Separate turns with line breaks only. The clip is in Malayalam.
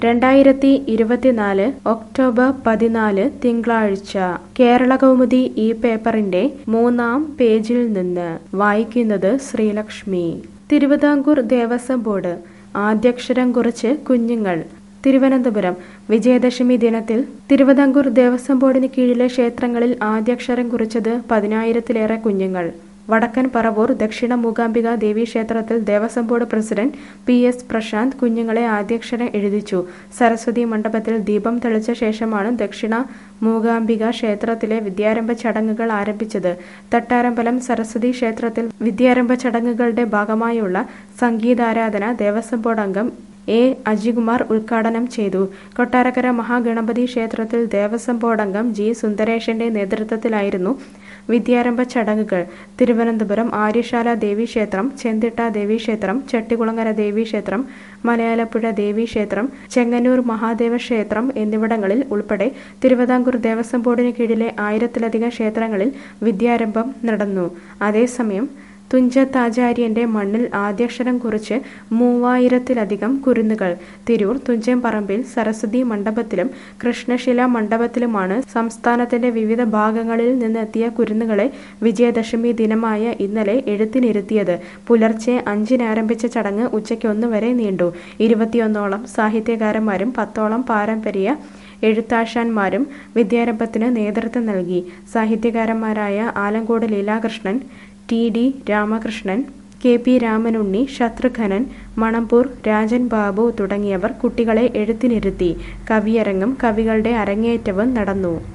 രണ്ടായിരത്തി ഇരുപത്തിനാല് ഒക്ടോബർ പതിനാല് തിങ്കളാഴ്ച കേരളകൗമുദി ഈ പേപ്പറിന്റെ മൂന്നാം പേജിൽ നിന്ന് വായിക്കുന്നത് ശ്രീലക്ഷ്മി തിരുവിതാംകൂർ ദേവസ്വം ബോർഡ് ആദ്യക്ഷരം കുറിച്ച് കുഞ്ഞുങ്ങൾ തിരുവനന്തപുരം വിജയദശമി ദിനത്തിൽ തിരുവിതാംകൂർ ദേവസ്വം ബോർഡിന് കീഴിലെ ക്ഷേത്രങ്ങളിൽ ആദ്യാക്ഷരം കുറിച്ചത് പതിനായിരത്തിലേറെ കുഞ്ഞുങ്ങൾ വടക്കൻ പറവൂർ ദക്ഷിണ മൂകാംബിക ദേവീക്ഷേത്രത്തിൽ Devaswom board president P S Prasanth കുഞ്ഞുങ്ങളെ ആദ്യാക്ഷരം എഴുതിച്ചു സരസ്വതി മണ്ഡപത്തിൽ ദീപം തെളിച്ച ശേഷമാണ് ദക്ഷിണ മൂകാംബിക ക്ഷേത്രത്തിലെ വിദ്യാരംഭ ചടങ്ങുകൾ ആരംഭിച്ചത് തട്ടാരമ്പലം സരസ്വതി ക്ഷേത്രത്തിൽ വിദ്യാരംഭ ചടങ്ങുകളുടെ ഭാഗമായുള്ള സംഗീതാരാധന ദേവസ്വം ബോർഡ് അംഗം എ അജികുമാർ ഉദ്ഘാടനം ചെയ്തു കൊട്ടാരക്കര മഹാഗണപതി ക്ഷേത്രത്തിൽ ദേവസ്വം ബോർഡ് അംഗം ജി സുന്ദരേശന്റെ നേതൃത്വത്തിലായിരുന്നു വിദ്യാരംഭ ചടങ്ങുകൾ തിരുവനന്തപുരം ആര്യശാല ദേവീക്ഷേത്രം ചെന്തിട്ട ദേവീക്ഷേത്രം ചെട്ടികുളങ്ങര ദേവീക്ഷേത്രം മലയാലപ്പുഴ ദേവീക്ഷേത്രം ചെങ്ങന്നൂർ മഹാദേവ ക്ഷേത്രം എന്നിവിടങ്ങളിൽ ഉൾപ്പെടെ തിരുവിതാംകൂർ ദേവസ്വം ബോർഡിന് കീഴിലെ ആയിരത്തിലധികം ക്ഷേത്രങ്ങളിൽ വിദ്യാരംഭം നടന്നു അതേസമയം തുഞ്ചത്താചാര്യന്റെ മണ്ണിൽ ആദ്യാക്ഷരം കുറിച്ച് മൂവായിരത്തിലധികം കുരുന്നുകൾ തിരൂർ തുഞ്ചൻപറമ്പിൽ സരസ്വതി മണ്ഡപത്തിലും കൃഷ്ണശില മണ്ഡപത്തിലുമാണ് സംസ്ഥാനത്തിന്റെ വിവിധ ഭാഗങ്ങളിൽ നിന്നെത്തിയ കുരുന്നുകളെ വിജയദശമി ദിനമായ ഇന്നലെ എഴുത്തിനിരുത്തിയത് പുലർച്ചെ അഞ്ചിന് ആരംഭിച്ച ചടങ്ങ് ഉച്ചയ്ക്ക് ഒന്ന് വരെ നീണ്ടു ഇരുപത്തിയൊന്നോളം സാഹിത്യകാരന്മാരും പത്തോളം പാരമ്പര്യ എഴുത്താശാന്മാരും വിദ്യാരംഭത്തിന് നേതൃത്വം നൽകി സാഹിത്യകാരന്മാരായ Alankode Leelakrishnan T D Ramakrishnan K P Ramanunni Shatrughnan Manambur Rajan Babu തുടങ്ങിയവർ കുട്ടികളെ എഴുത്തിനിരുത്തി കവിയരങ്ങും കവികളുടെ അരങ്ങേറ്റവും നടന്നു